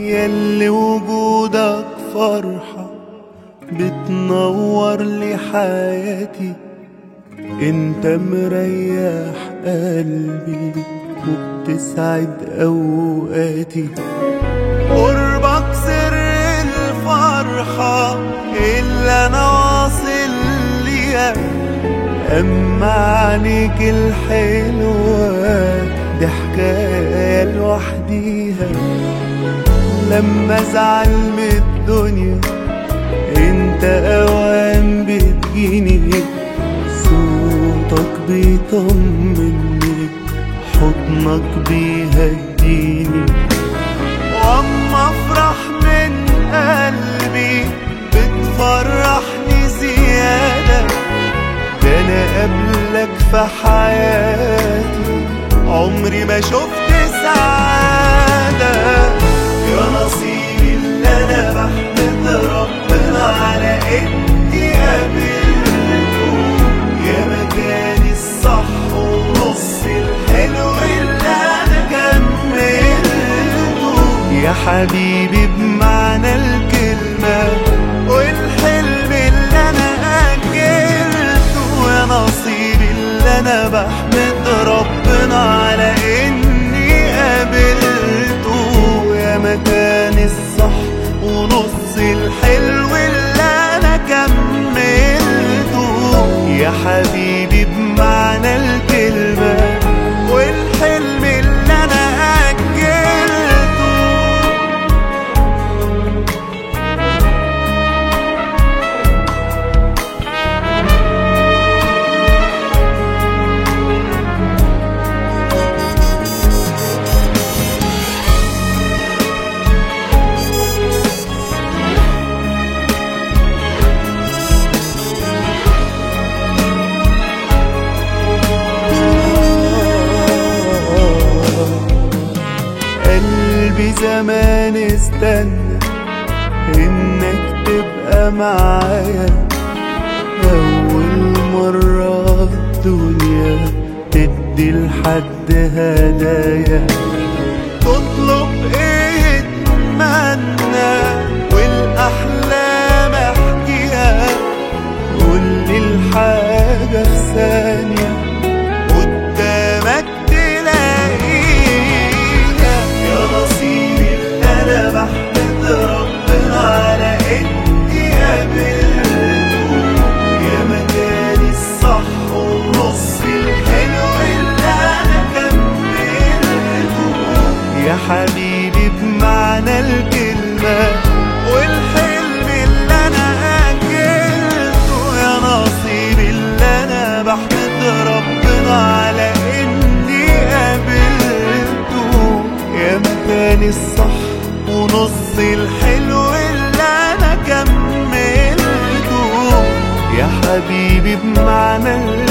ياللي وجودك فرحة بتنور لي حياتي انت مريح قلبي وبتسعد اوقاتي قربك سر الفرحة اللي انا واصل ليها اما عينيك الحلوة دي حكاية لوحديها لما ازعل من الدنيا انت اوام بتجيني صوتك بيطمني حضنك بيهديني واما افرح من قلبي بتفرحني زيادة ده انا قبلك في حياتي عمري ما شفت سعادة يا نصيبي اللي انا بحمد ربنا على اني قابلته يا مكاني الصح ونص الحلو اللي انا كملته يا حبيبي بمعنى الكلمة والحلم اللي انا اجلته يا نصيبي اللي انا بحمد ربنا على اني قابلته يا مكان الصح ونص الحلو اللي انا كملته يا حبيبي بمعنى الكلمة والحلم اللي انا اجلته قلبي زمان استنى انك تبقى معايا اول مرة الدنيا تدي لحد هدايا تطلب ايه اتمنى والاحلام احكيها قولي الحاجة في ثانية قدامك تلاقيها يا نصيبي اللي انا بحمد ربنا على اني قابلته يا مكاني الصح ونص الحلو اللي انا كملته يا حبيبي بمعنى الكلمة والحلم اللي انا اجلته يا نصيبي اللي انا بحمد ربنا على اني قابلته يا مكاني الصح ونص الحلو اللي انا كملته يا حبيبي بمعنى